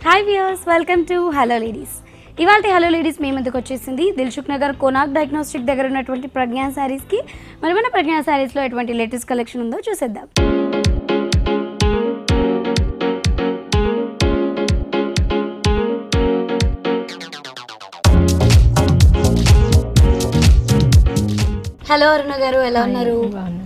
Hi viewers welcome to hello ladies ఇవాళ hello ladies మీ ముందుకు వచ్చేసింది దిల్సుఖ్ నగర్ కోనాక్ డయాగ్నోస్టిక్ దగ్గర ఉన్నటువంటి ప్రజ్ఞా శారీస్కి మరి మన ప్రజ్ఞా శారీస్లో ఎటువంటి లేటెస్ట్ కలెక్షన్ ఉందో చూసేద్దాం హలో అరుణ గారు ఎలా ఉన్నారు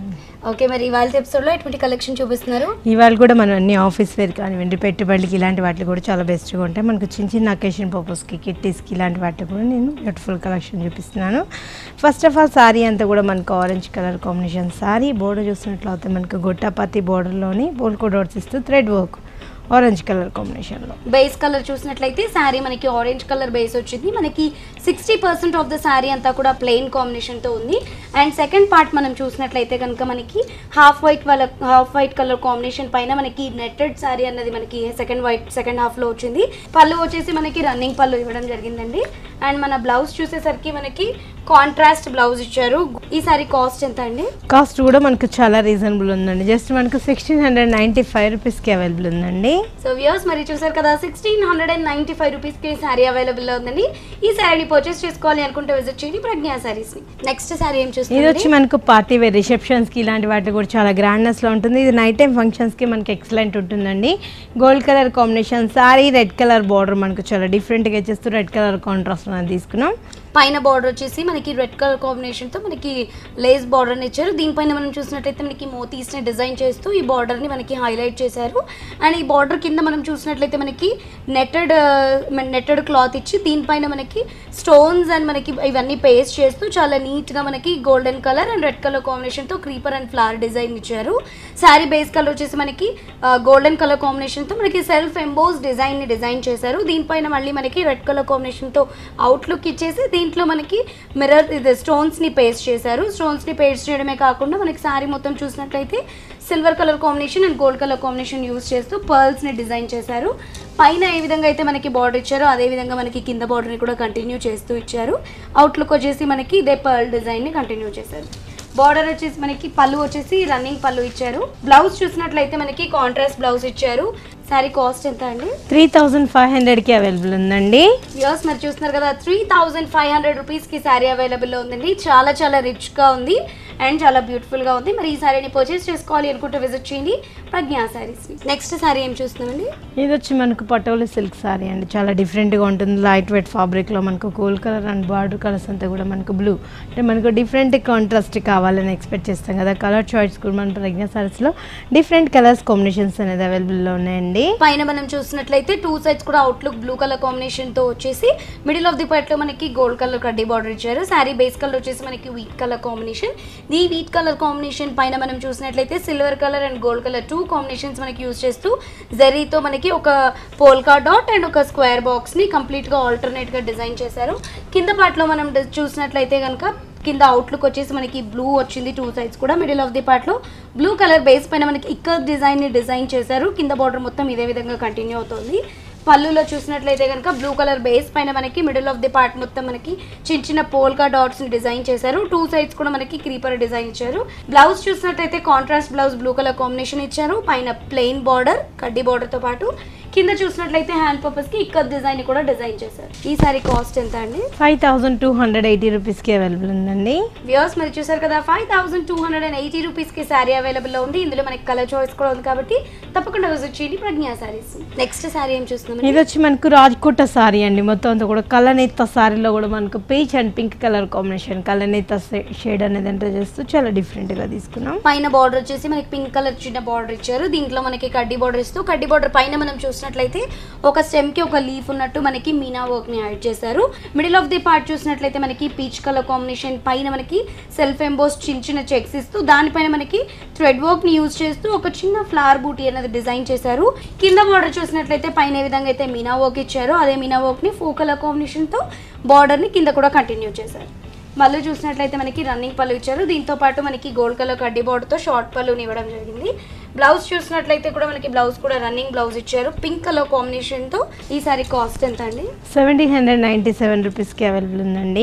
ఓకే మరి ఇవాళ ఎపిసోడ్లో ఎటువంటి కలెక్షన్ చూపిస్తున్నారు ఇవాళ కూడా మనం అన్ని ఆఫీస్ వేర్ కానివ్వండి పెట్టుబడికి ఇలాంటి వాటికి కూడా చాలా బెస్ట్గా ఉంటాయి మనకు చిన్న చిన్న అకేషన్ పర్పస్కి కిట్టీస్కి ఇలాంటి వాటికి కూడా నేను బ్యూటిఫుల్ కలెక్షన్ చూపిస్తున్నాను ఫస్ట్ ఆఫ్ ఆల్ సారీ అంతా కూడా మనకు orange colour combination sari border చూసినట్లయితే మనకు గొట్టపత్తి బోర్డర్లోని పోల్కో డోట్స్ ఇస్తూ థ్రెడ్ వర్క్ ఆరెంజ్ కలర్ కాంబినేషన్లో బేస్ కలర్ చూసినట్లయితే శారీ మనకి ఆరెంజ్ కలర్ బేస్ వచ్చింది మనకి sixty percent of the sari అంతా కూడా ప్లెయిన్ కాంబినేషన్తో ఉంది అండ్ సెకండ్ పార్ట్ మనం చూసినట్లయితే కనుక మనకి హాఫ్ వైట్ వాళ్ళ హాఫ్ వైట్ కలర్ కాంబినేషన్ పైన మనకి నెట్టెడ్ శారీ అన్నది మనకి సెకండ్ వైట్ సెకండ్ హాఫ్లో వచ్చింది పళ్ళు వచ్చేసి మనకి రన్నింగ్ పళ్ళు ఇవ్వడం జరిగిందండి అండ్ మన బ్లౌజ్ చూసేసరికి మనకి కాంట్రాస్ట్ బ్లౌజ్ ఇచ్చారు ఈ సారీ కాస్ట్ ఎంత అండి కాస్ట్ కూడా మనకు చాలా రీజనబుల్ ఉందండి జస్ట్ మనకు సిక్స్టీన్ హండ్రెడ్ నైంటీ ఫైవ్ రూపీస్కి అవైలబుల్ ఉందండి సో వ్యూర్స్ మరి చూసారు కదా sixteen hundred and ninety five రూపీస్కి శారీ అవైలబుల్ ఉందండి ఈ శారీని పర్చేస్ చేసుకోవాలి అనుకుంటే విజిట్ చేయండి ప్రజ్ఞా శారీస్ని నెక్స్ట్ శారీ ఏం ఇది చూస్తుంది వచ్చి మనకు పార్టీ వేర్ రిసెప్షన్స్కి ఇలాంటి వాటి కూడా చాలా గ్రాండ్నెస్లో ఉంటుంది ఇది నైట్ టైం ఫంక్షన్స్కి మనకి ఎక్సలెంట్ ఉంటుందండి gold colour combination sari red colour border మనకు చాలా డిఫరెంట్గా ఇచ్చేస్తూ రెడ్ కలర్ కాంట్రాస్ట్ అనేది తీసుకున్నాం పైన బార్డర్ వచ్చేసి మనకి రెడ్ కలర్ కాంబినేషన్తో మనకి లేస్ బార్డర్ని ఇచ్చారు దీనిపైన మనం చూసినట్లయితే మనకి మోతీస్ని డిజైన్ చేస్తూ ఈ బార్డర్ని మనకి హైలైట్ చేశారు అండ్ ఈ బార్డర్ కింద మనం చూసినట్లయితే మనకి నెట్టెడ్ నెట్టెడ్ క్లాత్ ఇచ్చి దీనిపైన మనకి స్టోన్స్ అండ్ మనకి ఇవన్నీ పేస్ట్ చేస్తూ చాలా నీట్గా మనకి golden colour and red colour కాంబినేషన్తో క్రీపర్ అండ్ ఫ్లవర్ డిజైన్ ఇచ్చారు శారీ బేస్ కలర్ వచ్చేసి మనకి గోల్డెన్ కలర్ కాంబినేషన్తో మనకి సెల్ఫ్ ఎంబోస్ డిజైన్ని డిజైన్ చేశారు దీనిపైన మళ్ళీ మనకి రెడ్ కలర్ కాంబినేషన్తో అవుట్లుక్ ఇచ్చేసి దీంట్లో మనకి మిర్రర్ ఇది స్టోన్స్ని పేస్ట్ చేశారు స్టోన్స్ని పేస్ట్ చేయడమే కాకుండా మనకి శారీ మొత్తం చూసినట్లయితే silver colour combination and gold colour combination use చేస్తూ పర్ల్స్ని డిజైన్ చేశారు పైన ఏ విధంగా అయితే మనకి బార్డర్ ఇచ్చారో అదే విధంగా మనకి కింద బార్డర్ని కూడా కంటిన్యూ చేస్తూ ఇచ్చారు అవుట్లుక్ వచ్చేసి మనకి ఇదే పర్ల్ డిజైన్ని కంటిన్యూ చేశారు బార్డర్ వచ్చేసి మనకి పళ్ళు వచ్చేసి రన్నింగ్ పళ్ళు ఇచ్చారు బ్లౌజ్ చూసినట్లయితే మనకి కాంట్రాస్ట్ బ్లౌజ్ ఇచ్చారు శారీ కాస్ట్ ఎంత అండి త్రీ థౌజండ్ ఫైవ్ హండ్రెడ్కి అవైలబుల్ ఉందండి వ్యూస్ మరి చూస్తున్నారు కదా త్రీ థౌజండ్ ఫైవ్ హండ్రెడ్ రూపీస్కి శారీ అవైలబుల్లో ఉందండి చాలా చాలా రిచ్గా ఉంది అండ్ చాలా బ్యూటిఫుల్గా ఉంది మరి ఈ శారీని పర్చేస్ చేసుకోవాలి అనుకుంటే విజిట్ చేయండి ప్రజ్ఞా శారీస్ నెక్స్ట్ శారీ ఏం చూస్తున్నామండి ఇది వచ్చి మనకు పటోలి సిల్క్ సారీ అండి చాలా డిఫరెంట్గా ఉంటుంది లైట్ వెయిట్ ఫ్యాబ్రిక్లో మనకు gold colour and border colours అంతా కూడా మనకు బ్లూ అంటే మనకు డిఫరెంట్ కాంట్రాస్ట్ కావాలని ఎక్స్పెక్ట్ చేస్తాం కదా కలర్ చాయిస్ కూడా మన ప్రజ్ఞా సారీస్లో డిఫరెంట్ కలర్స్ కాంబినేషన్స్ అనేది అవైలబుల్లో ఉన్నాయండి పైన మనం చూసినట్లయితే టూ సైడ్స్ కూడా అవుట్లుక్ బ్లూ కలర్ కాంబినేషన్ తో వచ్చేసి మిడిల్ ఆఫ్ ది పార్ట్ లో మనకి గోల్డ్ కలర్ కడ్డీ బార్డర్ ఇచ్చారు శారీ బేస్ కలర్ వచ్చేసి మనకి వీట్ కలర్ కాంబినేషన్ ఈ వీట్ కలర్ కాంబినేషన్ పైన మనం చూసినట్లయితే silver colour and gold colour two combinations మనకి యూస్ చేస్తూ జరీతో మనకి ఒక పోల్కా డాట్ అండ్ ఒక స్క్వేర్ బాక్స్ ని కంప్లీట్ గా ఆల్టర్నేట్ గా డిజైన్ చేశారు కింద పార్ట్ లో మనం డి- చూసినట్లయితే కనుక కింద అవుట్లుక్ వచ్చేసి మనకి బ్లూ వచ్చింది టూ సైడ్స్ కూడా మిడిల్ ఆఫ్ ది పార్ట్ లో బ్లూ కలర్ బేస్ పైన మనకి ఇక్కర్ డిజైన్ ని డిజైన్ చేశారు కింద బార్డర్ మొత్తం ఇదే విధంగా కంటిన్యూ అవుతుంది పళ్ళులో చూసినట్లయితే కనుక బ్లూ కలర్ బేస్ పైన మనకి మిడిల్ ఆఫ్ ది పార్ట్ మొత్తం మనకి చిన్న చిన్న పోల్కా డాట్స్ ని డిజైన్ చేశారు టూ సైడ్స్ కూడా మనకి క్రీపర్ డిజైన్ ఇచ్చారు బ్లౌజ్ చూసినట్లయితే contrast blouse blue colour combination ఇచ్చారు పైన ప్లెయిన్ బార్డర్ కడ్డీ బార్డర్ తో పాటు కింద చూసినట్లయితే హ్యాండ్ పర్పస్ కి ఇక్కడ డిజైన్ కూడా డిజైన్ చేశారు ఈ సారీ కాస్ట్ ఎంత అండి five thousand two hundred eighty రూపీస్కి అవైలబుల్ ఉందండి వ్యూస్ మరి చూసారు కదా five thousand two hundred and eighty రూపీస్కి శారీ అవైలబుల్లో ఉంది ఇందులో మనకి కలర్ చాయిస్ కూడా ఉంది కాబట్టి తప్పకుండా విజిట్ చేయండి ప్రజ్ఞా శారీస్ నెక్స్ట్ శారీ ఏం చూస్తున్నాం ఇది వచ్చి మనకు రాజ్కోట సారీ అండి మొత్తం అంతా కూడా కలనేత సారీలో కూడా మనకు peach and pink colour combination కలనేత షేడ్ అనేది ఎంటర్ చేస్తూ చాలా డిఫరెంట్గా తీసుకున్నాం పైన బార్డర్ వచ్చేసి మనకి పింక్ కలర్ చిన్న బార్డర్ ఇచ్చారు దీంట్లో మనకి కడ్డీ బార్డర్ ఇస్తూ కడ్డీ బార్డర్ పైన మనం చూసినట్లయితే ఒక స్టెమ్ కి ఒక లీఫ్ ఉన్నట్టు మనకి మీనా వర్క్ ని యాడ్ చేశారు మిడిల్ ఆఫ్ ది పార్ట్ చూసినట్లయితే మనకి పీచ్ కలర్ కాంబినేషన్ పైన మనకి సెల్ఫ్ ఎంబోస్ చిన్న చిన్న చెక్స్ ఇస్తూ దానిపైన మనకి థ్రెడ్ వర్క్ ని యూజ్ చేస్తూ ఒక చిన్న ఫ్లవర్ బూటీ అనేది డిజైన్ చేశారు కింద బార్డర్ చూసినట్లయితే పైన ఏ విధంగా అయితే మీనా వర్క్ ఇచ్చారో అదే మీనా వర్క్ ని ఫో కలర్ కాంబినేషన్ తో బార్డర్ ని కింద కూడా కంటిన్యూ చేశారు మళ్ళీ చూసినట్లయితే మనకి రన్నింగ్ పళ్ళు ఇచ్చారు దీంతో పాటు మనకి గోల్డ్ కలర్ కడ్డీ బార్డర్తో షార్ట్ పళ్ళుని ఇవ్వడం జరిగింది బ్లౌజ్ చూసినట్లయితే కూడా మనకి బ్లౌజ్ కూడా రన్నింగ్ బ్లౌజ్ ఇచ్చారు పింక్ కలర్ కాంబినేషన్తో ఈ సారీ కాస్ట్ ఎంత అండి సెవెంటీన్ హండ్రెడ్ నైంటీ సెవెన్ రూపీస్కి అవైలబుల్ ఉందండి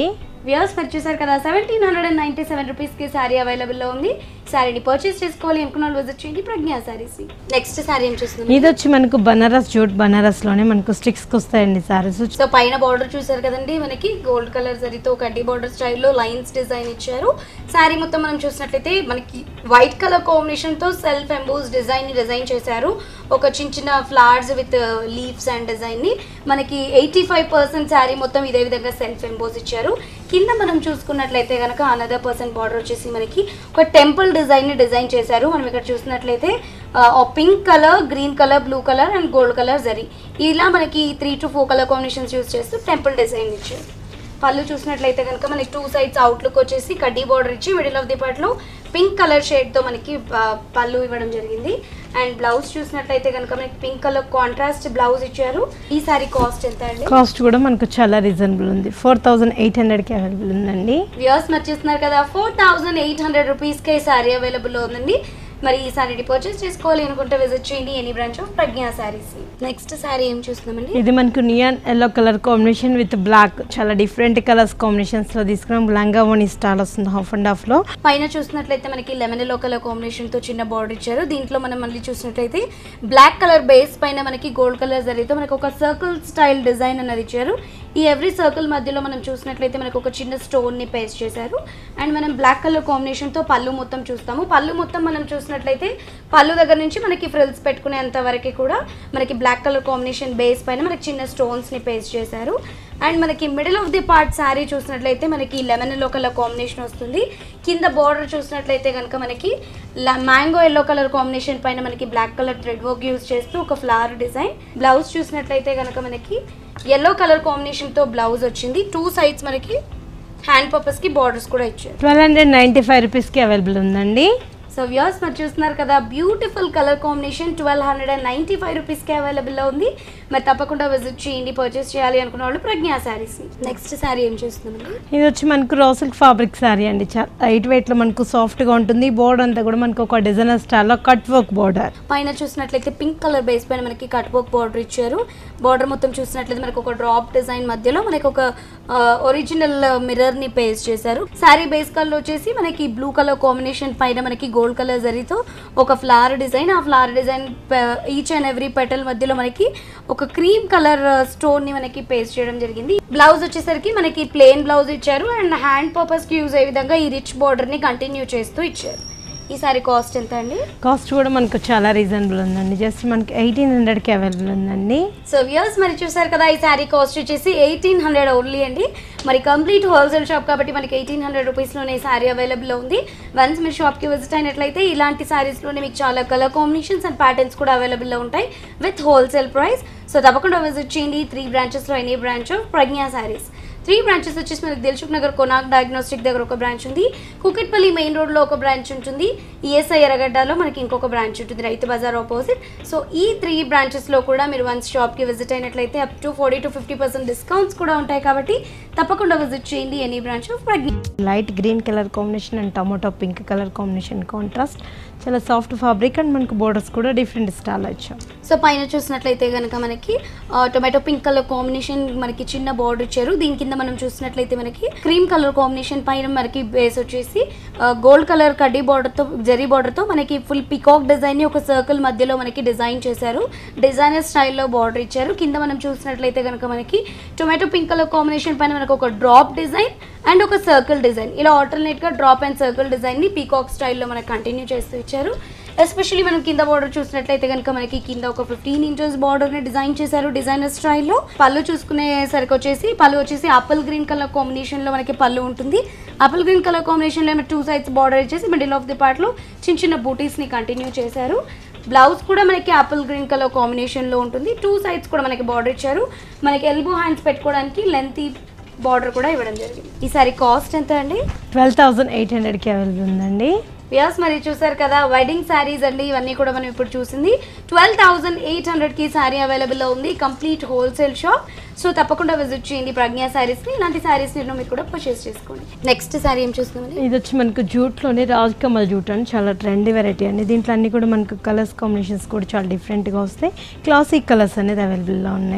వ్యూస్ మరి చూసారు కదా seventeen hundred and ninety seven రూపీస్కి శారీ అవైలబుల్లో ఉంది శారీని పర్చేస్ చేసుకోవాలి అనుకున్న వాళ్ళు విజిట్ చేయండి ప్రజ్ఞా శారీస్ నెక్స్ట్ శారీ ఏం చూస్తున్నాం ఇది వచ్చి మనకు బనారస్ జూట్ బనారస్లోనే మనకు స్టిక్స్కి వస్తాయండి సారీస్ సో పైన బార్డర్ చూసారు కదండి మనకి గోల్డ్ కలర్ జరీతో కడ్డీ బార్డర్ స్టైల్లో లైన్స్ డిజైన్ ఇచ్చారు శారీ మొత్తం మనం చూసినట్లయితే మనకి వైట్ కలర్ కాంబినేషన్ తో సెల్ఫ్ ఎంబోస్ డిజైన్ ని డిజైన్ చేశారు ఒక చిన్న చిన్న flowers with leaves and design ని మనకి ఎయిటీ ఫైవ్ పర్సెంట్ శారీ మొత్తం ఇదే విధంగా సెల్ఫ్ ఎంబోస్ ఇచ్చారు కింద మనం చూసుకున్నట్లయితే కనుక అనదర్ పర్సెంట్ బార్డర్ వచ్చేసి మనకి ఒక టెంపుల్ డిజైన్ ని డిజైన్ చేశారు మనం ఇక్కడ చూసినట్లయితే pink colour green colour blue colour and gold colour zari ఇలా మనకి three to four colour combinations use చేస్తూ టెంపుల్ డిజైన్ ఇచ్చారు పళ్ళు చూసినట్లయితే కనుక మనకి టూ సైడ్స్ అవుట్లుక్ వచ్చేసి కడ్డీ బార్డర్ ఇచ్చి మిడిల్ ఆఫ్ ది పార్ట్లో పింక్ కలర్ షేడ్తో మనకి ఆ, పళ్ళు ఇవ్వడం జరిగింది అండ్ బ్లౌజ్ చూసినట్లయితే కనుక మనకి పింక్ కలర్ కాంట్రాస్ట్ బ్లౌజ్ ఇచ్చారు ఈ సారీ కాస్ట్ ఎంత అండి కాస్ట్ కూడా మనకు చాలా రీజనబుల్ ఉంది ఫోర్ థౌజండ్ ఎయిట్ హండ్రెడ్కి అవైలబుల్ ఉందండి వ్యూస్ నచ్చేస్తున్నారు కదా ఫోర్ థౌజండ్ ఎయిట్ హండ్రెడ్ రూపీస్కే ఈ సారీ అవైలబుల్లో ఉందండి మరి ఈ సారీని పర్చేస్ చేసుకోవాలి అనుకుంటే విజిట్ చేయండి any branch of Pragna Sarees next sari ఏం చూస్తున్నామండి ఇది మనకు neon yellow colour combination with black చాలా డిఫరెంట్ కలర్స్ కాంబినేషన్స్లో తీసుకున్నాం లంగా ఓని స్టాల్ వస్తుంది హాఫ్ అండ్ హాఫ్లో పైన చూసినట్లయితే మనకి లెమన్ ఎల్లో కలర్ కాంబినేషన్ తో చిన్న బార్డర్ ఇచ్చారు దీంట్లో మనం మళ్ళీ చూసినట్లయితే బ్లాక్ కలర్ బేస్ పైన మనకి గోల్డ్ కలర్ జరిగితే మనకి ఒక సర్కిల్ స్టైల్ డిజైన్ అన్నది ఇచ్చారు ఈ ఎవ్రీ సర్కిల్ మధ్యలో మనం చూసినట్లయితే మనకు ఒక చిన్న స్టోన్ ని పేస్ట్ చేశారు అండ్ మనం బ్లాక్ కలర్ కాంబినేషన్ తో పళ్ళు మొత్తం చూస్తాము పళ్ళు మొత్తం మనం చూసినట్లయితే పళ్ళు దగ్గర నుంచి మనకి ఫ్రిల్స్ పెట్టుకునేంత వరకు కూడా మనకి బ్లాక్ కలర్ కాంబినేషన్ బేస్ పైన మనకి చిన్న స్టోన్స్ ని పేస్ట్ చేశారు అండ్ మనకి middle of the part sari చూసినట్లయితే మనకి లెమన్ ఎల్లో కలర్ కాంబినేషన్ వస్తుంది కింద బార్డర్ చూసినట్లయితే కనుక మనకి మ్యాంగో ఎల్లో కలర్ కాంబినేషన్ పైన మనకి black colour thread work use చేస్తూ ఒక ఫ్లవర్ డిజైన్ బ్లౌజ్ చూసినట్లయితే కనుక మనకి ఎల్లో కలర్ కాంబినేషన్తో బ్లౌజ్ వచ్చింది టూ సైడ్స్ మనకి హ్యాండ్ పర్పస్కి బార్డర్స్ కూడా ఇచ్చారు ట్వెల్వ్ హండ్రెడ్ నైంటీ ఫైవ్ రూపీస్కి అవైలబుల్ ఉందండి సో వ్యూస్ మరి చూస్తున్నారు కదా beautiful colour combination twelve hundred and ninety five రూపీస్కి అవైలబుల్లో ఉంది మరి తప్పకుండా విజిట్ చేయండి పర్చేస్ చేయాలి అనుకున్న వాళ్ళు ప్రజ్ఞా శారీస్ నెక్స్ట్ శారీ ఏం చూస్తున్నామండి ఇది వచ్చి మనకు రాసిల్క్ ఫ్యాబ్రిక్ శారీ అండి చాలా లైట్ వెయిట్లో మనకు సాఫ్ట్గా ఉంటుంది బోర్డర్ అంతా కూడా మనకు ఒక డిజైనర్ స్టైల్లో కట్ వర్క్ బోర్డర్ పైన చూసినట్లయితే పింక్ కలర్ బేస్ పైన మనకి కట్ వర్క్ బార్డర్ ఇచ్చారు బార్డర్ మొత్తం చూసినట్లయితే మనకి ఒక డ్రాప్ డిజైన్ మధ్యలో మనకి ఒక ఒరిజినల్ మిర్రర్ ని పేస్ట్ చేశారు శారీ బేస్ కలర్ వచ్చేసి మనకి బ్లూ కలర్ కాంబినేషన్ పైన మనకి గోల్డ్ కలర్ జరీతో ఒక ఫ్లవర్ డిజైన్ ఆ flower design each and every petal మధ్యలో మనకి ఒక క్రీమ్ కలర్ స్టోన్ ని మనకి పేస్ట్ చేయడం జరిగింది బ్లౌజ్ వచ్చేసరికి మనకి ప్లెయిన్ బ్లౌజ్ ఇచ్చారు అండ్ హ్యాండ్ పర్పస్ కి యూజ్ అయ్యే విధంగా ఈ రిచ్ బార్డర్ ని కంటిన్యూ చేస్తూ ఇచ్చారు ఈ సారీ కాస్ట్ ఎంత అండి కాస్ట్ కూడా మనకు చాలా రీజనబుల్ ఉందండి జస్ట్ మనకి ఎయిటీన్ హండ్రెడ్కి అవైలబుల్ ఉందండి సో వ్యూస్ మరి చూసారు కదా ఈ శారీ కాస్ట్ వచ్చేసి ఎయిటీన్ హండ్రెడ్ ఓన్లీ అండి మరి కంప్లీట్ హోల్సేల్ షాప్ కాబట్టి మనకి ఎయిటీన్ హండ్రెడ్ రూపీస్లోనే శారీ అవైలబుల్ ఉంది వన్స్ మీరు షాప్కి విజిట్ అయినట్లయితే ఇలాంటి శారీస్లోనే మీకు చాలా కలర్ కాంబినేషన్స్ అండ్ ప్యాటర్న్స్ కూడా అవైలబుల్లో ఉంటాయి విత్ హోల్సేల్ ప్రైస్ సో తప్పకుండా విజిట్ చేయండి త్రీ బ్రాంచెస్లో any branch of Pragna Sarees three branches వచ్చేసి మనకి దిల్సుఖ్ నగర్ కొనాక్ డయాగ్నోస్టిక్ దగ్గర ఒక బ్రాంచ్ ఉంది కుకట్పల్లి మెయిన్ రోడ్లో ఒక బ్రాంచ్ ఉంటుంది ఈఎస్ఐ ఎర్రగడ్డలో మనకి ఇంకొక బ్రాంచ్ ఉంటుంది రైతు బజార్ ఆపోజిట్ సో ఈ త్రీ బ్రాంచెస్లో కూడా మీరు వన్స్ షాప్కి విజిట్ అయినట్లయితే up to forty to fifty percent discounts కూడా ఉంటాయి కాబట్టి తప్పకుండా విజిట్ చేయండి any branch of Pragna light green colour combination and tomato pink colour combination contrast చాలా సాఫ్ట్ ఫ్యాబ్రిక్ అండ్ మనకు బోర్డర్స్ కూడా డిఫరెంట్ స్టైల్ వచ్చాం సో పైన చూసినట్లయితే కనుక మనకి ఆ, టొమాటో పింక్ కలర్ కాంబినేషన్ మనకి చిన్న బార్డర్ ఇచ్చారు దీని కింద మనం చూసినట్లయితే మనకి క్రీమ్ కలర్ కాంబినేషన్ పైన మనకి బేస్ వచ్చేసి గోల్డ్ కలర్ కడ్డీ బార్డర్తో జరీ బార్డర్తో మనకి ఫుల్ పికాక్ డిజైన్ ని ఒక సర్కిల్ మధ్యలో మనకి డిజైన్ చేశారు డిజైనర్ స్టైల్లో బార్డర్ ఇచ్చారు కింద మనం చూసినట్లయితే కనుక మనకి టొమాటో పింక్ కలర్ కాంబినేషన్ పైన మనకు ఒక డ్రాప్ డిజైన్ అండ్ ఒక సర్కిల్ డిజైన్ ఇలా alternate గా డ్రాప్ అండ్ సర్కిల్ డిజైన్ ని పీకాక్ స్టైల్లో మనకి కంటిన్యూ చేస్తూ ఇచ్చారు ఎస్పెషల్లీ మనం కింద బార్డర్ చూసినట్లయితే కనుక మనకి కింద ఒక ఫిఫ్టీన్ ఇంచెస్ బార్డర్ ని డిజైన్ చేశారు డిజైనర్ స్టైల్లో పళ్ళు చూసుకునేసరికి వచ్చేసి పళ్ళు వచ్చేసి ఆపిల్ గ్రీన్ కలర్ కాంబినేషన్ లో మనకి పళ్ళు ఉంటుంది ఆపిల్ గ్రీన్ కలర్ కాంబినేషన్ లో టూ సైడ్స్ బార్డర్ ఇచ్చేసి మిడిల్ ఆఫ్ ది పార్ట్ లో చిన్న చిన్న బూటీస్ ని కంటిన్యూ చేశారు బ్లౌజ్ కూడా మనకి ఆపిల్ గ్రీన్ కలర్ కాంబినేషన్ లో ఉంటుంది టూ సైడ్స్ కూడా మనకి బార్డర్ ఇచ్చారు మనకి ఎల్బో హ్యాండ్స్ పెట్టుకోవడానికి లెంత్ బార్డర్ కూడా ఇవ్వడం జరిగింది ఈ సారీ కాస్ట్ ఎంత అండి ట్వెల్వ్ థౌజండ్ ఎయిట్ హండ్రెడ్కి అవైలబుల్ ఉందండి వ్యాస్ మరి చూసారు కదా వెడ్డింగ్ శారీస్ అండి ఇవన్నీ కూడా మనం ఇప్పుడు చూసింది ట్వెల్వ్ థౌసండ్ ఎయిట్ హండ్రెడ్కి శారీ అవైలబుల్లో ఉంది కంప్లీట్ హోల్సేల్ షాప్ సో తప్పకుండా విజిట్ చేయండి ప్రజ్ఞా శారీస్ని ఇలాంటి శారీస్ని మీరు కూడా పర్చేస్ చేసుకోండి నెక్స్ట్ శారీ ఏం చూస్తున్నామండి ఇది వచ్చి మనకు జూట్లోనే రాజ్ కమల్ జూట్ అని చాలా ట్రెండీ వెరైటీ అండి దీంట్లో అన్ని కూడా మనకు కలర్స్ కాంబినేషన్స్ కూడా చాలా డిఫరెంట్గా వస్తాయి క్లాసిక్ కలర్స్ అనేది అవైలబుల్లో ఉన్నాయి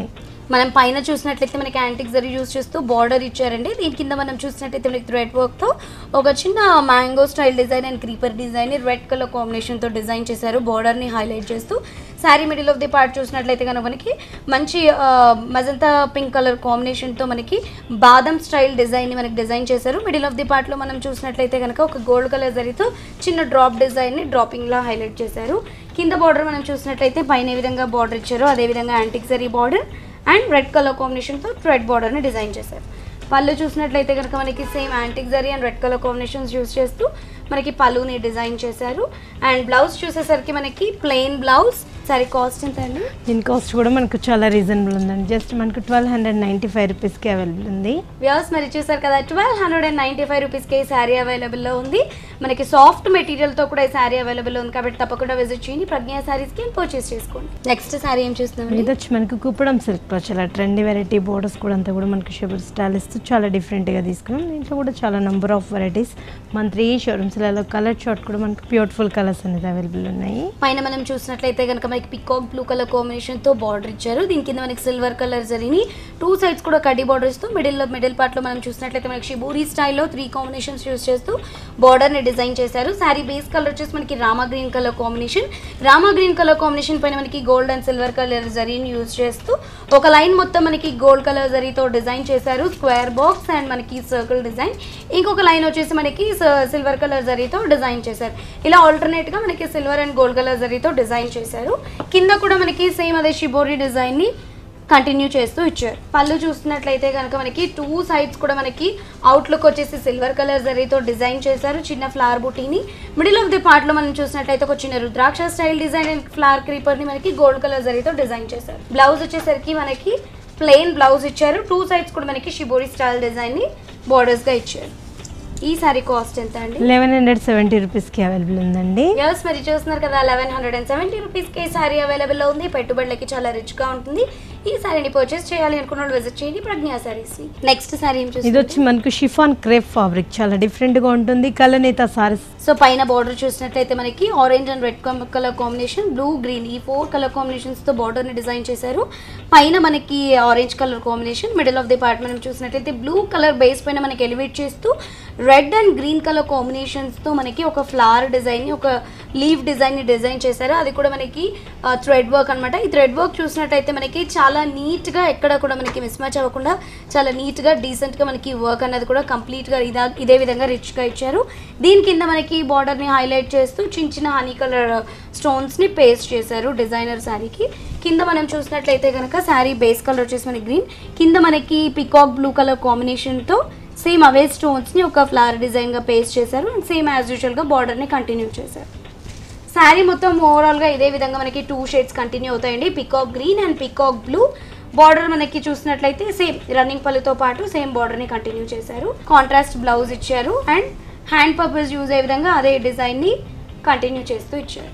మనం పైన చూసినట్లయితే మనకి యాంటిక్ జరీ యూస్ చేస్తూ బార్డర్ ఇచ్చారండి దీని కింద మనం చూసినట్లయితే మనకి థ్రెడ్ వర్క్తో ఒక చిన్న mango style design and creeper design red colour కాంబినేషన్తో డిజైన్ చేశారు బార్డర్ని హైలైట్ చేస్తూ sari middle of the part చూసినట్లయితే కనుక మనకి మంచి మజంతా పింక్ కలర్ కాంబినేషన్తో మనకి బాదం స్టైల్ డిజైన్ని మనకి డిజైన్ చేశారు మిడిల్ ఆఫ్ ది పార్ట్లో మనం చూసినట్లయితే కనుక ఒక గోల్డ్ కలర్ జరీతో చిన్న డ్రాప్ డిజైన్ని డ్రాపింగ్లా హైలైట్ చేశారు కింద బార్డర్ మనం చూసినట్లయితే పైన ఏ విధంగా బార్డర్ ఇచ్చారో అదేవిధంగా antique zari border and red colour కాంబినేషన్తో థ్రెడ్ బార్డర్ని డిజైన్ చేశారు పళ్ళు చూసినట్లయితే కనుక మనకి same antique zari and red colour combinations use చేస్తూ మనకి పళ్ళుని డిజైన్ చేశారు అండ్ బ్లౌజ్ చూసేసరికి మనకి ప్లెయిన్ బ్లౌజ్ సరే కాస్ట్ ఎంత అండి దీని కాస్ట్ కూడా మనకు చాలా రీజనబుల్ ఉందండి జస్ట్ మనకు ట్వెల్వ్ హండ్రెడ్ నైంటీ ఫైవ్ రూపీస్కి అవైలబుల్ ఉంది వ్యూస్ మరి చూసారు కదా twelve hundred and ninety five రూపీస్కి ఈ శారీ అవైలబుల్లో ఉంది మనకి సాఫ్ట్ మెటీరియల్తో కూడా ఈ శారీ అవైలబుల్ ఉంది కాబట్టి తప్పకుండా విజిట్ చేయండి ప్రజ్ఞా శారీస్కి పర్చేస్ చేసుకోండి నెక్స్ట్ శారీ ఏం చూస్తున్నాం ఇది వచ్చి మనకు కుప్పడం సిల్క్లో చాలా ట్రెండీ వెరైటీ బోర్డర్స్ కూడా అంతా కూడా మనకు షేబుల్ స్టైల్ ఇస్తూ చాలా డిఫరెంట్గా తీసుకున్నాం దీంట్లో కూడా చాలా నెంబర్ ఆఫ్ వెరైటీస్ మన త్రీ షోరూమ్స్లలో కలర్ షార్ట్ కూడా మనకు బ్యూటిఫుల్ కలర్స్ అనేది అవైలబుల్ ఉన్నాయి పైన మనం చూసినట్లయితే కనుక మనకి పికాక్ బ్లూ కలర్ కాంబినేషన్ తో బార్డర్ ఇచ్చారు దీని కింద మనకి సిల్వర్ కలర్ జరిని టూ సైడ్స్ కూడా కడ్డీ బార్డర్ ఇస్తూ మిడిల్ మిడిల్ పార్ట్ లో మనం చూసినట్లయితే మనకి షిబూరి స్టైల్లో త్రీ కాంబినేషన్స్ యూస్ చేస్తూ బార్డర్ ని డిజైన్ చేశారు శారీ బేస్ కలర్ వచ్చేసి మనకి Rama green colour combination Rama green colour combination పైన మనకి గోల్డ్ అండ్ సిల్వర్ కలర్ జరీని యూస్ చేస్తూ ఒక లైన్ మొత్తం మనకి గోల్డ్ కలర్ జరీతో డిజైన్ చేశారు స్క్వేర్ బాక్స్ అండ్ మనకి సర్కిల్ డిజైన్ ఇంకొక లైన్ వచ్చేసి మనకి సిల్వర్ కలర్ జరీతో డిజైన్ చేశారు ఇలా ఆల్టర్నేట్ గా మనకి సిల్వర్ అండ్ గోల్డ్ కలర్ జరీతో డిజైన్ చేశారు కింద కూడా మనకి సేమ్ అదే షిబోరి డిజైన్ ని కంటిన్యూ చేస్తూ ఇచ్చారు పళ్ళు చూస్తున్నట్లయితే కనుక మనకి టూ సైడ్స్ కూడా మనకి అవుట్లుక్ వచ్చేసి సిల్వర్ కలర్ జరీతో డిజైన్ చేశారు చిన్న ఫ్లవర్ బుటీని మిడిల్ ఆఫ్ ది పార్ట్ లో మనం చూసినట్లయితే ఒక చిన్న rudraksha style design and flower creeper ని మనకి గోల్డ్ కలర్ జరీతో డిజైన్ చేశారు బ్లౌజ్ వచ్చేసరికి మనకి ప్లెయిన్ బ్లౌజ్ ఇచ్చారు టూ సైడ్స్ కూడా మనకి షిబోరి స్టైల్ డిజైన్ ని బోర్డర్స్ గా ఇచ్చారు ఈ సారీ కాస్ట్ ఎంత అండి లెవెన్ హండ్రెడ్ సెవెంటీ రూపీస్కి అవైలబుల్ ఉందండి యస్ మరి చూస్తున్నారు కదా లెవెన్ హండ్రెడ్ అండ్ సెవెంటీ రూపీస్కి ఈ సారీ అవైలబుల్లో ఉంది పెట్టుబడులకి చాలా రిచ్గా ఉంటుంది ఈ సారీని పర్చేస్ చేయాలి అనుకున్న వాళ్ళు విజిట్ చేయండి ప్రజ్ఞా సారీస్ నెక్స్ట్ సారీ ఏం ఇది చూసి వచ్చి మనకు షిఫాన్ క్రేప్ ఫ్యాబ్రిక్ చాలా డిఫరెంట్గా ఉంటుంది కలనేత సారీస్ సో పైన బార్డర్ చూసినట్లయితే మనకి orange and red colour combination blue green ఈ ఫోర్ కలర్ కాంబినేషన్స్ తో బార్డర్ ని డిజైన్ చేశారు పైన మనకి orange colour combination middle of the part మనం చూసినట్లయితే బ్లూ కలర్ బేస్ పైన మనకి ఎలివేట్ చేస్తూ red and green colour combinations తో మనకి ఒక ఫ్లవర్ డిజైన్ ని ఒక లీవ్ డిజైన్ ని డిజైన్ చేశారు అది కూడా మనకి థ్రెడ్ వర్క్ అన్నమాట ఈ థ్రెడ్ వర్క్ చూసినట్టయితే మనకి చాలా నీట్ గా ఎక్కడ కూడా మనకి మిస్ మ్యాచ్ అవ్వకుండా చాలా నీట్ గా డీసెంట్ గా మనకి వర్క్ అనేది కూడా కంప్లీట్ గా ఇదా ఇదే విధంగా రిచ్ గా ఇచ్చారు దీని కింద మనకి బార్డర్ ని హైలైట్ చేస్తూ చిన్న చిన్న హనీ కలర్ స్టోన్స్ ని పేస్ట్ చేశారు డిజైనర్ శారీకి కింద మనం చూసినట్లయితే కనుక శారీ బేస్ కలర్ వచ్చేసి మనకి గ్రీన్ కింద మనకి పికాక్ బ్లూ కలర్ కాంబినేషన్ తో సేమ్ అవే స్టోన్స్ ని ఒక ఫ్లవర్ డిజైన్ గా పేస్ట్ చేశారు అండ్ సేమ్ యాజ్ యూజువల్ గా బార్డర్ ని కంటిన్యూ చేశారు శారీ మొత్తం ఓవరాల్ గా ఇదే విధంగా మనకి టూ షేడ్స్ కంటిన్యూ అవుతాయండి peacock green and peacock blue border మనకి చూసినట్లయితే సేమ్ రన్నింగ్ పళ్ళుతో పాటు సేమ్ బార్డర్ ని కంటిన్యూ చేశారు కాంట్రాస్ట్ బ్లౌజ్ ఇచ్చారు అండ్ హ్యాండ్ పర్పస్ యూజ్ అయ్యే విధంగా అదే డిజైన్ ని కంటిన్యూ చేస్తూ ఇచ్చారు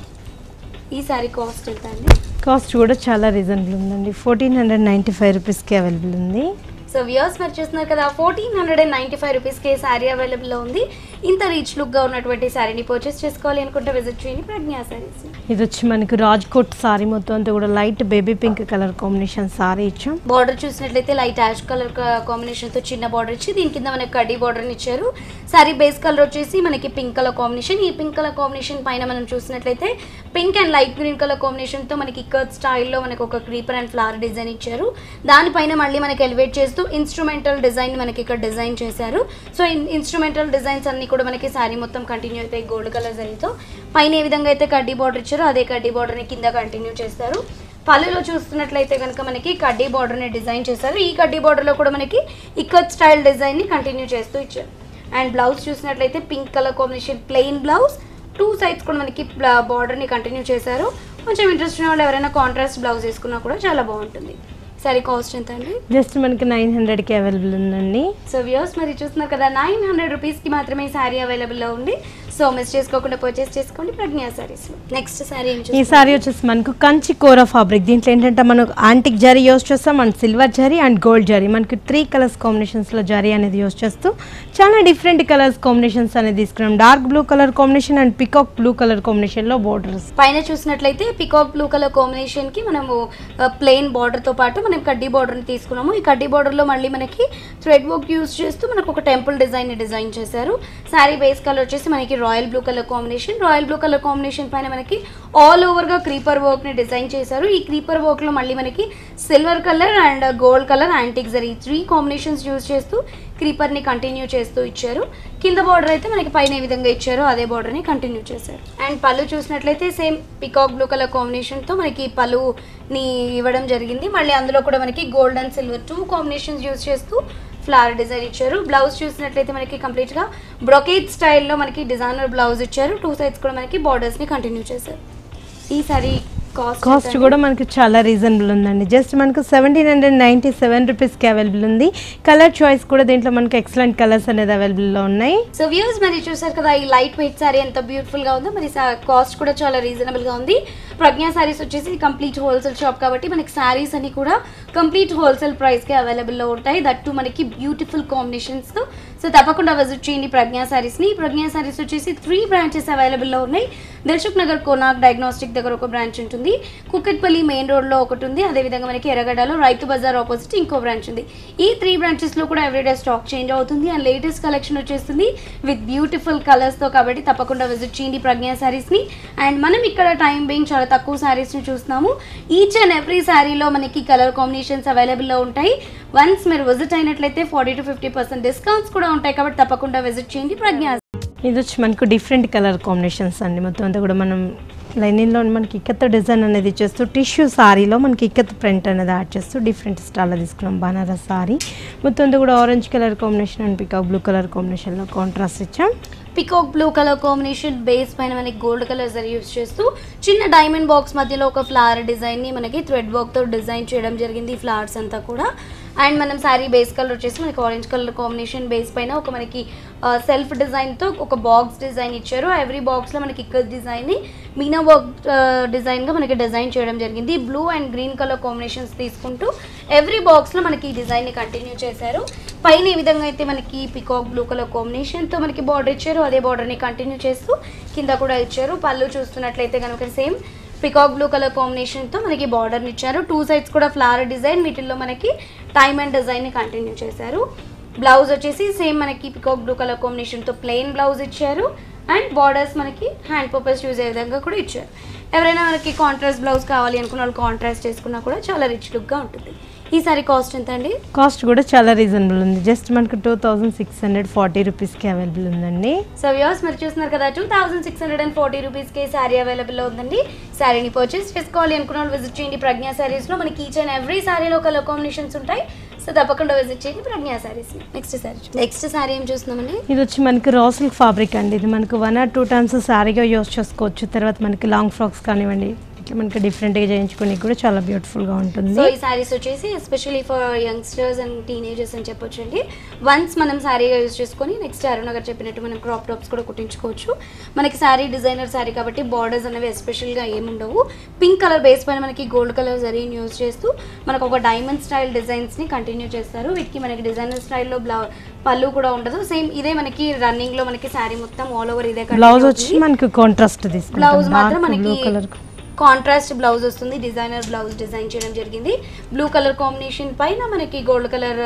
ఈ శారీ కాస్ట్ ఎంత అండి కాస్ట్ కూడా చాలా రీజనబుల్ ఉందండి ఫోర్టీన్ హండ్రెడ్ నైంటీ ఫైవ్ రూపీస్కి అవైలబుల్ ఉంది సో వ్యూయర్స్ మరి చూస్తున్నారు కదా fourteen hundred and ninety five రూపీస్కి శారీ అవైలబుల్లో ఉంది ఇంత రీచ్ లుక్గా ఉన్నటువంటి శారీని పర్చేస్ చేసుకోవాలి అనుకుంటే విజిట్ చేయండి ప్రజ్ఞా శారీస్ ఇది వచ్చి మనకు రాజ్కోట్ సారీ మొత్తం అంతా కూడా light baby pink colour combination sari ఇచ్చాం బార్డర్ చూసినట్లయితే లైట్ యాష్ కలర్ కాంబినేషన్ తో చిన్న బార్డర్ ఇచ్చి దీని కింద మనకి కడ్డీ బార్డర్ ఇచ్చారు సారీ బేస్ కలర్ వచ్చేసి మనకి పింక్ కలర్ కాంబినేషన్ ఈ పింక్ కలర్ కాంబినేషన్ పైన మనం చూసినట్లయితే pink and light green colour combination తో మనకి కర్ట్ స్టైల్లో మనకి ఒక క్రీపర్ అండ్ ఫ్లవర్ డిజైన్ ఇచ్చారు దానిపైన మళ్ళీ మనకి ఎలివేట్ చేస్తూ ఇన్స్ట్రుమెంటల్ డిజైన్ మనకి ఇక్కడ డిజైన్ చేశారు సో ఇన్స్ట్రుమెంటల్ డిజైన్స్ అన్ని కూడా మనకి శారీ మొత్తం కంటిన్యూ అవుతాయి గోల్డ్ కలర్ జరీతో పైన ఏ విధంగా అయితే కడ్డీ బార్డర్ ఇచ్చారో అదే కడ్డీ బార్డర్ని కింద కంటిన్యూ చేస్తారు పళ్ళులో చూస్తున్నట్లయితే కనుక మనకి కడ్డీ బార్డర్ని డిజైన్ చేశారు ఈ కడ్డీ బార్డర్లో కూడా మనకి ఇక్కత్ స్టైల్ డిజైన్ని కంటిన్యూ చేస్తూ ఇచ్చారు అండ్ బ్లౌజ్ చూసినట్లయితే pink colour combination plain blouse two sides కూడా మనకి బార్డర్ని కంటిన్యూ చేశారు కొంచెం ఇంట్రెస్ట్ ఉన్న వాళ్ళు ఎవరైనా కాంట్రాస్ట్ బ్లౌజ్ వేసుకున్నా కూడా చాలా బాగుంటుంది సరే కాస్ట్ ఎంత అండి జస్ట్ మనకి నైన్ హండ్రెడ్కి అవైలబుల్ ఉందండి సో వ్యూస్ మరి చూస్తున్నారు కదా నైన్ హండ్రెడ్ రూపీస్కి మాత్రమే శారీ అవైలబుల్లో ఉంది సో మిస్ చేసుకోకుండా పర్చేస్ చేసుకోండి ప్రజ్ఞా సారీస్ నెక్స్ట్ సారీ ఏం ఈ చూస్తాం? సారీ వచ్చేసి మనకు కంచి కోర ఫ్యాబ్రిక్ దీంట్లో ఏంటంటే మనకు యాంటిక్ జరీ యూస్ చేస్తాం and silver zari and gold zari మనకి త్రీ కలర్స్ కాంబినేషన్స్లో జరీ అనేది యూస్ చేస్తూ చాలా డిఫరెంట్ కలర్స్ కాంబినేషన్స్ అనేది తీసుకున్నాం dark blue colour combination and peacock blue colour కాంబినేషన్లో బోర్డర్స్ పైన చూసినట్లయితే పికాక్ బ్లూ కలర్ కాంబినేషన్ కి మనము ప్లెయిన్ బార్డర్ తో పాటు మనం కడ్డీ బార్డర్ ని తీసుకున్నాము ఈ కడ్డీ బార్డర్ లో మళ్ళీ మనకి థ్రెడ్ వర్క్ యూస్ చేస్తూ మనకు ఒక టెంపుల్ డిజైన్ ని డిజైన్ చేశారు శారీ బేస్ కలర్ వచ్చేసి మనకి royal blue colour combination royal blue colour combination పైన మనకి ఆల్ ఓవర్ గా క్రీపర్ వర్క్ ని డిజైన్ చేశారు ఈ క్రీపర్ వర్క్ లో మళ్ళీ మనకి silver colour and gold colour antique zari three combinations use చేస్తూ క్రీపర్ ని కంటిన్యూ చేస్తూ ఇచ్చారు కింద బార్డర్ అయితే మనకి పైన ఏ విధంగా ఇచ్చారో అదే బార్డర్ ని కంటిన్యూ చేశారు అండ్ పళ్ళు చూసినట్లయితే same peacock blue colour combination తో మనకి పళ్ళుని ఇవ్వడం జరిగింది మళ్ళీ అందులో కూడా మనకి gold and silver two combinations use చేస్తూ ఫ్లవర్ డిజైన్ ఇచ్చారు బ్లౌజ్ చూసినట్లయితే మనకి కంప్లీట్ గా బ్రొకేట్ స్టైల్లో మనకి డిజైనర్ బ్లౌజ్ ఇచ్చారు టూ సైడ్స్ కూడా మనకి బార్డర్స్ ని కంటిన్యూ చేశారు ఈ సారీ కాస్ట్ కాస్ట్ కూడా మనకి చాలా రీజనబుల్ ఉందండి జస్ట్ మనకు సెవెంటీన్ హండ్రెడ్ నైంటీ సెవెన్ రూపీస్కి అవైలబుల్ ఉంది కలర్ చాయిస్ కూడా దీంట్లో మనకి ఎక్సలెంట్ కలర్స్ అనేది అవైలబుల్లో ఉన్నాయి సో వ్యూస్ మరి చూసారు కదా ఈ లైట్ వెయిట్ సారీ ఎంత బ్యూటిఫుల్ గా ఉందో మరి కాస్ట్ కూడా చాలా రీజనబుల్ గా ఉంది ప్రజ్ఞా సారీస్ వచ్చేసి కంప్లీట్ హోల్సేల్ షాప్ కాబట్టి మనకి సారీస్ అన్ని కూడా కంప్లీట్ హోల్సేల్ ప్రైస్ కి అవైలబుల్ లో ఉంటాయి దట్ టు మనకి బ్యూటిఫుల్ కాంబినేషన్స్ తో సో తప్పకుండా విజిట్ చేయండి ప్రజ్ఞా సారీస్ ని ప్రజ్ఞా సారీస్ వచ్చేసి త్రీ బ్రాంచెస్ అవైలబుల్ లో ఉన్నాయి దర్శక్ నగర్ కోనాక్ డయాగ్నోస్టిక్ దగ్గర ఒక బ్రాంచ్ ఉంటుంది కుక్కట్పల్లి మెయిన్ రోడ్ లో ఒకటి ఉంది అదేవిధంగా మనకి ఎర్రగడ్డలో రైతు బజార్ ఆపోజిట్ ఇంకో బ్రాంచ్ ఉంది ఈ త్రీ బ్రాంచెస్ లో కూడా ఎవ్రీడే స్టాక్ చేంజ్ అవుతుంది అండ్ లేటెస్ట్ కలెక్షన్ వచ్చేస్తుంది విత్ బ్యూటిఫుల్ కలర్స్ తో కాబట్టి తప్పకుండా విజిట్ చేయండి ప్రజ్ఞా సారీస్ ని అండ్ మనం ఇక్కడ టైం బీయింగ్ చాలా తక్కువ సారీస్ ని చూస్తున్నాము ఈచ్ అండ్ ఎవ్రీ శారీలో మనకి కలర్ కాంబినేషన్స్ అవైలబుల్ లో ఉంటాయి వన్స్ మీరు విజిట్ అయినట్లయితే forty to fifty percent discounts కూడా ఉంటాయి కాబట్టి తప్పకుండా విజిట్ చేయండి ప్రజ్ఞా ఇది వచ్చి మనకు డిఫరెంట్ కలర్ కాంబినేషన్స్ అండి మొత్తం అంతా కూడా మనం లైనింగ్లో మనకి ఇక్కత్ డిజైన్ అనేది చేస్తూ టిష్యూ సారీలో మనకి ఇక్కత్ ప్రింట్ అనేది యాడ్ చేస్తూ డిఫరెంట్ స్టైల్లో తీసుకున్నాం బనారస్ సారీ మొత్తం అంతా కూడా orange colour combination and peacock blue colour కాంబినేషన్లో కాంట్రాస్ట్ ఇచ్చాం peacock blue colour combination base పైన మనకి గోల్డ్ కలర్ జరీ యూస్ చేస్తూ చిన్న డైమండ్ బాక్స్ మధ్యలో ఒక ఫ్లవర్ డిజైన్ ని మనకి థ్రెడ్ వర్క్ తో డిజైన్ చేయడం జరిగింది ఈ ఫ్లవర్స్ అంతా కూడా అండ్ మనం శారీ బేస్ కలర్ వచ్చేసి మనకి ఆరెంజ్ కలర్ కాంబినేషన్ బేస్ పైన ఒక మనకి సెల్ఫ్ డిజైన్ తో ఒక బాక్స్ డిజైన్ ఇచ్చారు ఎవ్రీ బాక్స్ లో మనకి ఇక్కడ డిజైన్ ని మీనా వర్క్ డిజైన్ గా మనకి డిజైన్ చేయడం జరిగింది blue and green colour combinations తీసుకుంటూ ఎవ్రీ బాక్స్ లో మనకి ఈ డిజైన్ ని కంటిన్యూ చేశారు పైన ఏ విధంగా అయితే మనకి పికాక్ బ్లూ కలర్ కాంబినేషన్ తో మనకి బార్డర్ ఇచ్చారు అదే బార్డర్ ని కంటిన్యూ చేస్తూ కింద కూడా ఇచ్చారు పళ్ళు చూస్తున్నట్లయితే కనుక same peacock blue colour combination తో మనకి బార్డర్ ఇచ్చారు టూ సైడ్స్ కూడా ఫ్లవర్ డిజైన్ వీటిల్లో మనకి టైమ్ అండ్ డిజైన్ ని కంటిన్యూ చేశారు బ్లౌజ్ వచ్చేసి సేమ్ మనకి పికాక్ బ్లూ కలర్ కాంబినేషన్ తో ప్లెయిన్ బ్లౌజ్ ఇచ్చారు అండ్ బార్డర్స్ మనకి హ్యాండ్ పర్పస్ యూజ్ అయ్యే విధంగా కూడా ఇచ్చారు ఎవరైనా మనకి కాంట్రాస్ట్ బ్లౌజ్ కావాలి అనుకున్న వాళ్ళు కాంట్రాస్ట్ చేసుకున్నా కూడా చాలా రిచ్ లుక్గా ఉంటుంది ఈ సారీ కాస్ట్ ఎంత అండి కాస్ట్ కూడా చాలా రీజనబుల్ ఉంది జస్ట్ మనకు two thousand six hundred forty రూపీస్కి అవైలబుల్ ఉందండి సో వ్యూస్ మీరు చూస్తున్నారు కదా two thousand six hundred and forty రూపీస్కి శారీ అవైలబుల్లో ఉందండి శారీని పర్చేస్ చేసుకోవాలి అనుకున్న వాళ్ళు విజిట్ చేయండి ప్రజ్ఞా శారీస్లో మనకి ఈచ్ అండ్ ఎవ్రీ శారీలో కలర్ కాంబినేషన్స్ ఉంటాయి సో తప్పకుండా విజిట్ చేయండి ప్రజ్ఞా శారీస్ నెక్స్ట్ శారీ నెక్స్ట్ శారీ ఏం చూస్తున్నామండి ఇది వచ్చి మనకి రా సిల్క్ ఫ్యాబ్రిక్ అండి ఇది మనకు వన్ ఆర్ టూ టైమ్స్ శారీగా యూస్ చేసుకోవచ్చు తర్వాత మనకి లాంగ్ ఫ్రాక్స్ కానివ్వండి ఇట్లా మనకి డిఫరెంట్గా చేయించుకోనికి కూడా చాలా బ్యూటిఫుల్గా ఉంటుంది సో ఈ శారీస్ వచ్చేసి especially for youngsters and teenagers అని చెప్పొచ్చు అండి వన్స్ మనం శారీగా యూజ్ చేసుకొని నెక్స్ట్ అరుణ గారు చెప్పినట్టు మనం క్రాప్ టాప్స్ కూడా కుట్టించుకోవచ్చు మనకి శారీ డిజైనర్ శారీ కాబట్టి బార్డర్స్ అనేవి ఎస్పెషల్గా ఏముండవు పింక్ కలర్ బేస్ పైన మనకి గోల్డ్ కలర్ జరీని యూజ్ చేస్తూ మనకు ఒక డైమండ్ స్టైల్ డిజైన్స్ని కంటిన్యూ చేస్తారు వీటికి మనకి డిజైనర్ స్టైల్లో బ్లౌ పళ్ళు కూడా ఉండదు సేమ్ ఇదే మనకి రన్నింగ్ లో మనకి శారీ మొత్తం ఆల్ ఓవర్ ఇదే continue బ్లౌజ్ అవుతుంది. వచ్చి మనకి కాంట్రాస్ట్ తీసుకుంటాం బ్లౌజ్ మాత్రం డార్క్ బ్లూ మనకి కలర్ కాంట్రాస్ట్ బ్లౌజ్ వస్తుంది డిజైనర్ బ్లౌజ్ డిజైన్ చేయడం జరిగింది బ్లూ కలర్ కాంబినేషన్ పైన మనకి గోల్డ్ కలర్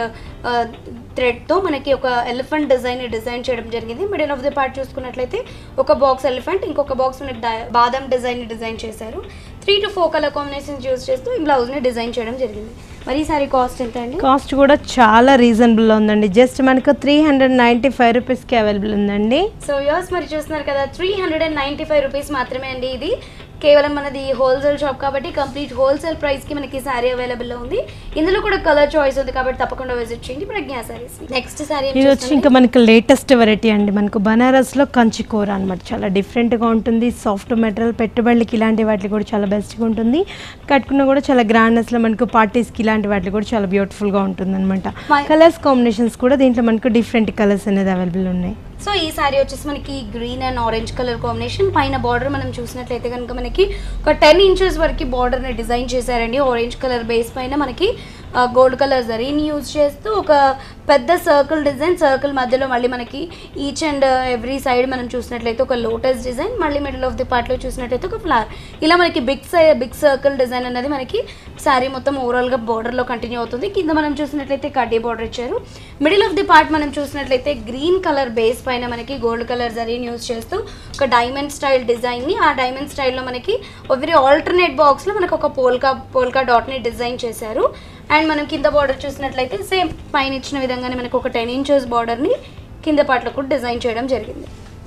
థ్రెడ్ తో మనకి ఒక ఎలిఫెంట్ డిజైన్ డిజైన్ చేయడం జరిగింది మిడిల్ ఆఫ్ ది పార్ట్ చూసుకున్నట్లయితే ఒక బాక్స్ ఎలిఫెంట్ ఇంకొక బాక్స్ మనకి డా- బాదం డిజైన్ డిజైన్ చేశారు three to four colour combinations use చేస్తూ ఈ బ్లౌజ్ ని డిజైన్ చేయడం జరిగింది మరి ఈ సారీ కాస్ట్ ఎంత అండి కాస్ట్ కూడా చాలా రీజనబుల్లో ఉందండి జస్ట్ మనకు త్రీ హండ్రెడ్ నైంటీ ఫైవ్ రూపీస్కి అవైలబుల్ ఉందండి సో యోస్ మరి చూస్తున్నారు కదా three hundred and ninety five rupees మాత్రమే అండి ఇది కేవలం మనది హోల్సేల్ షాప్ కాబట్టి కంప్లీట్ హోల్సేల్ ప్రైస్కి మనకి శారీ అవైలబుల్లో ఉంది ఇందులో కూడా కలర్ చాయిస్ ఉంది కాబట్టి తప్పకుండా విజిట్ చేయండి ప్రజ్ఞా సారీస్ నెక్స్ట్ సారీ ఇది వచ్చి ఇంకా మనకి లేటెస్ట్ వెరైటీ అండి మనకు బనారస్లో కంచి కూర అనమాట చాలా డిఫరెంట్గా ఉంటుంది సాఫ్ట్ మెటీరియల్ పెట్టుబడులకి ఇలాంటి వాటికి కూడా చాలా బెస్ట్గా ఉంటుంది కట్టుకున్న కూడా చాలా గ్రాండ్నెస్లో మనకు పార్టీస్కి ఇలాంటి వాటికి కూడా చాలా బ్యూటిఫుల్గా ఉంటుంది అనమాట My- కలర్స్ కాంబినేషన్స్ కూడా దీంట్లో మనకు డిఫరెంట్ కలర్స్ అనేది అవైలబుల్ ఉన్నాయి సో ఈ శారీ వచ్చేసి మనకి green and orange colour combination పైన బార్డర్ మనం చూసినట్లయితే కనుక మనకి ఒక టెన్ ఇంచెస్ వరకు బార్డర్ని డిజైన్ చేశారండి ఆరెంజ్ కలర్ బేస్ పైన మనకి గోల్డ్ కలర్ జరీని యూజ్ చేస్తూ ఒక పెద్ద సర్కిల్ డిజైన్ సర్కిల్ మధ్యలో మళ్ళీ మనకి ఈచ్ అండ్ ఎవ్రీ సైడ్ మనం చూసినట్లయితే ఒక లోటస్ డిజైన్ మళ్ళీ మిడిల్ ఆఫ్ ది పార్ట్లో చూసినట్లయితే ఒక ఫ్లవర్ ఇలా మనకి బిగ్ సై బిగ్ సర్కిల్ డిజైన్ అనేది మనకి శారీ మొత్తం ఓవరాల్గా బార్డర్లో కంటిన్యూ అవుతుంది కింద మనం చూసినట్లయితే కడ్డీ బార్డర్ ఇచ్చారు మిడిల్ ఆఫ్ ది పార్ట్ మనం చూసినట్లయితే గ్రీన్ కలర్ బేస్ పైన మనకి గోల్డ్ కలర్ జరీని యూజ్ చేస్తూ ఒక డైమండ్ స్టైల్ డిజైన్ని ఆ డైమండ్ స్టైల్లో మనకి ఎవ్రీ ఆల్టర్నేట్ బాక్స్లో మనకు ఒక పోల్కా పోల్కా డాట్ని డిజైన్ చేశారు అండ్ మనం కింద బార్డర్ చూసినట్లయితే సేమ్ పైన ఇచ్చిన విధంగానే మనకు ఒక టెన్ ఇంచెస్ బార్డర్ని కింద పాటలో కూడా డిజైన్ చేయడం జరిగింది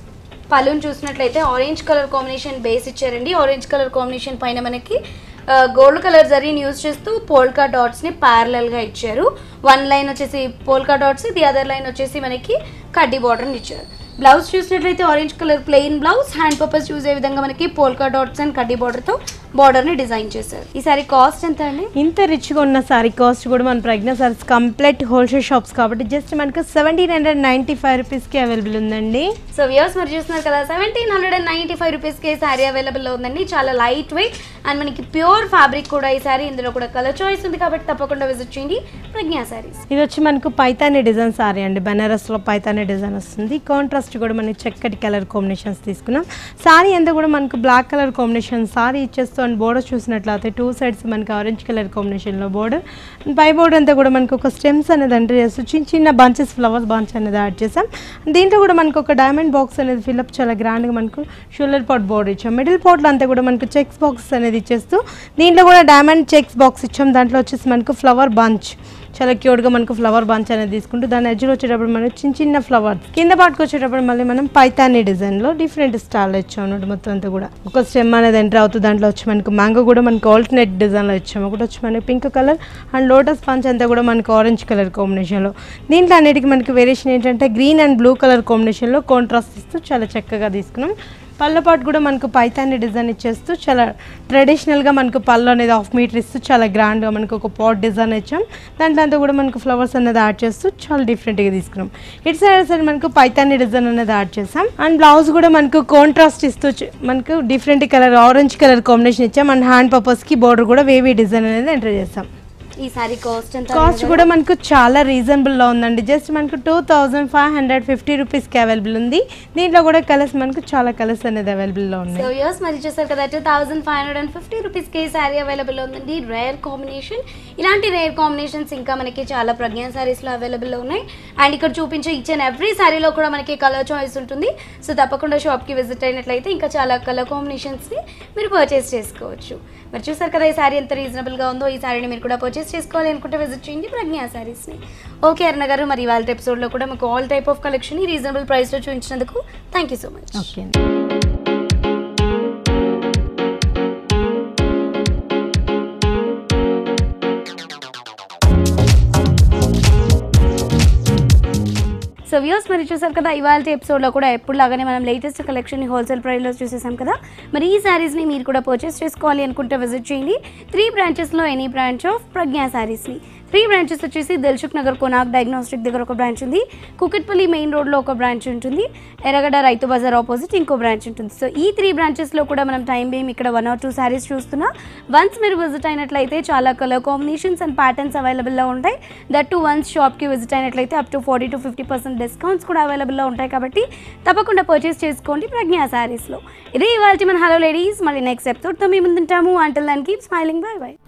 పలుని చూసినట్లయితే ఆరెంజ్ కలర్ కాంబినేషన్ బేస్ ఇచ్చారండి ఆరెంజ్ కలర్ కాంబినేషన్ పైన మనకి గోల్డ్ కలర్ జరీని యూజ్ చేస్తూ పోల్కా డాట్స్ని ప్యారలల్గా ఇచ్చారు వన్ లైన్ వచ్చేసి polka dots the other line వచ్చేసి మనకి కడ్డీ బార్డర్ని ఇచ్చారు బ్లౌజ్ చూసినట్లయితే orange colour plain blouse hand purpose చూసే విధంగా మనకి పోల్కా డాట్స్ అండ్ కడ్డీ బార్డర్తో బార్డర్ని డిజైన్ చేశారు ఈ సారీ కాస్ట్ ఎంత అండి ఇంత రిచ్గా ఉన్న సారీ కాస్ట్ కూడా మన Pragna Sarees complete wholesale shops కాబట్టి జస్ట్ మనకు సెవెంటీన్ హండ్రెడ్ నైంటీ ఫైవ్ రూపీస్కి అవైలబుల్ ఉందండి సో వ్యూస్ మరి చూస్తున్నారు కదా seventeen hundred and ninety five రూపీస్కి శారీ అవైలబుల్లో ఉందండి చాలా లైట్ వెయిట్ అండ్ మనకి ప్యూర్ ఫ్యాబ్రిక్ కూడా ఈ శారీ ఇందులో కూడా కలర్ చాయిస్ ఉంది కాబట్టి తప్పకుండా విజిట్ చేయండి ప్రజ్ఞా శారీస్ ఇది వచ్చి మనకు పైతాని డిజైన్ సారీ అండి బెనారస్లో పైతాని డిజైన్ వస్తుంది కాంట్రాస్ట్ కూడా మనకి చక్కటి కలర్ కాంబినేషన్స్ తీసుకున్నాం సారీ అంతా కూడా మనకు బ్లాక్ కలర్ కాంబినేషన్ సారీ ఇచ్చేస్తూ అండ్ బోర్డర్ చూసినట్లయితే టూ సైడ్స్ మనకి ఆరెంజ్ కలర్ కాంబినేషన్లో బోర్డర్ పై బోర్డర్ అంతా కూడా మనకు ఒక స్టెమ్స్ అనేది ఎంటర్ చేస్తూ చిన్న చిన్న బంచెస్ ఫ్లవర్స్ బంచ్ అనేది యాడ్ చేసాం దీంట్లో కూడా మనకు ఒక డైమండ్ బాక్స్ అనేది ఫిల్అప్ చాలా గ్రాండ్గా మనకు షోల్డర్ పాట్ బోర్డర్ ఇచ్చాం మిడిల్ పాట్లో అంతా కూడా మనకు చెక్స్ బాక్స్ అనేది ఇచ్చేస్తూ దీంట్లో కూడా డైమండ్ చెక్స్ బాక్స్ ఇచ్చాం దాంట్లో వచ్చేసి మనకు ఫ్లవర్ బంచ్ చాలా క్యూట్గా మనకు ఫ్లవర్ బంచ్ అనేది తీసుకుంటూ దాని ఎడ్జ్లో వచ్చేటప్పుడు మనకు చిన్న చిన్న ఫ్లవర్స్ కింద పాటుకు వచ్చేటప్పుడు మళ్ళీ మనం పైతాని డిజైన్లో డిఫరెంట్ స్టైల్ ఇచ్చాం అన్నమాట మొత్తం అంతా కూడా ఒక స్టెమ్ అనేది ఎంటర్ అవుతుంది దాంట్లో వచ్చి మనకు మ్యాంగో కూడా మనకు ఆల్టర్నేట్ డిజైన్లో ఇచ్చాము ఒకటి వచ్చి మనకి pink colour and lotus punch అంతా కూడా మనకు ఆరెంజ్ కలర్ కాంబినేషన్లో దీంట్లో అన్నిటికీ మనకి వేరియేషన్ ఏంటంటే గ్రీన్ అండ్ బ్లూ కలర్ కాంబినేషన్లో కాంట్రాస్ట్ ఇస్తూ చాలా చక్కగా తీసుకున్నాం పళ్ళ పాటు కూడా మనకు పైతాన్ని డిజైన్ ఇచ్చేస్తూ చాలా ట్రెడిషనల్గా మనకు పళ్ళు అనేది హాఫ్ మీటర్ ఇస్తూ చాలా గ్రాండ్గా మనకు ఒక పాట్ డిజైన్ ఇచ్చాం దాంట్లో అంతా కూడా మనకు ఫ్లవర్స్ అనేది యాడ్ చేస్తూ చాలా డిఫరెంట్గా తీసుకున్నాం ఇటు సైడ్ సైడ్ మనకు పైతాన్ని డిజైన్ అనేది యాడ్ చేసాం అండ్ బ్లౌజ్ కూడా మనకు కాంట్రాస్ట్ ఇస్తూ చ- మనకు different colour orange colour combination ఇచ్చాం అండ్ హ్యాండ్ పర్పస్కి బోర్డర్ కూడా వేవీ డిజైన్ అనేది ఎంటర్ చేసాం ఈ సారీ కాస్ట్ ఎంత కాస్ట్ కూడా మనకు చాలా రీజనబుల్లో ఉందండి జస్ట్ మనకు two thousand five hundred fifty రూపీస్కి అవైలబుల్ ఉంది దీంట్లో కూడా కలర్స్ మనకు చాలా కలర్స్ అనేది అవైలబుల్లో ఉన్నాయి సో ఇయర్స్ మరి చూసారు కదా two thousand five hundred and fifty రూపీస్కి ఈ శారీ అవైలబుల్ ఉందండి రేర్ కాంబినేషన్ ఇలాంటి రేర్ కాంబినేషన్స్ ఇంకా మనకి చాలా ప్రజ్ఞా శారీస్లో అవైలబుల్లో ఉన్నాయి అండ్ ఇక్కడ చూపించే ఈచ్ అండ్ ఎవ్రీ శారీలో కూడా మనకి కలర్ చాయిస్ ఉంటుంది సో తప్పకుండా షాప్కి విజిట్ అయినట్లయితే ఇంకా చాలా కలర్ కాంబినేషన్స్ని మీరు పర్చేస్ చేసుకోవచ్చు మరి చూసారు కదా ఈ శారీ ఎంత రీజనబుల్గా ఉందో ఈ శారీని మీరు కూడా పర్చేస్ చేసుకోవాలి అనుకుంటే విజిట్ చేయండి ప్రజ్ఞా శారీస్ని ఓకే అరుణ గారు మరి ఇవాళ ఎపిసోడ్లో కూడా మాకు ఆల్ టైప్ ఆఫ్ కలెక్షన్ ఈ రీజనబుల్ ప్రైస్లో చూపించినందుకు thank you so much okay అండి సో వ్యూస్ మరి చూసారు కదా ఇవాళ ఎపిసోడ్లో కూడా ఎప్పుడు లాగానే మనం లేటెస్ట్ కలెక్షన్ హోల్సేల్ ప్రైస్లో చూసేసాం కదా మరి ఈ శారీస్ని మీరు కూడా పర్చేస్ చేసుకోవాలి అనుకుంటే విజిట్ చేయండి త్రీ బ్రాంచెస్లో ఎనీ బ్రాంచ్ ఆఫ్ ప్రజ్ఞా శారీస్ని త్రీ బ్రాంచెస్ వచ్చేసి దిల్సుఖ్ నగర్ కొనాక్ డయాగ్నోస్టిక్ దగ్గర ఒక బ్రాంచ్ ఉంది కుకట్పల్లి మెయిన్ రోడ్లో ఒక బ్రాంచ్ ఉంటుంది ఎర్రగడ్డ రైతు బజార్ ఆపోజిట్ ఇంకో బ్రాంచ్ ఉంటుంది సో ఈ త్రీ బ్రాంచెస్లో కూడా మనం టైం బేమ్ ఇక్కడ వన్ ఆర్ టూ శారీస్ చూస్తున్నా వన్స్ మీరు విజిట్ అయినట్లయితే చాలా కలర్ కాంబినేషన్స్ అండ్ ప్యాటర్న్స్ అవైలబుల్లో ఉంటాయి దట్ టు వన్స్ షాప్కి విజిట్ అయినట్లయితే up to forty to fifty percent discounts కూడా అవైలబుల్లో ఉంటాయి కాబట్టి తప్పకుండా పర్చేస్ చేసుకోండి ప్రజ్ఞా శారీస్లో ఇదే ఇవాళ మన హలో లేడీస్ మళ్ళీ నెక్స్ట్ ఎపిసోడ్తో మేము ముందుంటాము అంటల్ దానికి స్మైలింగ్ బై బై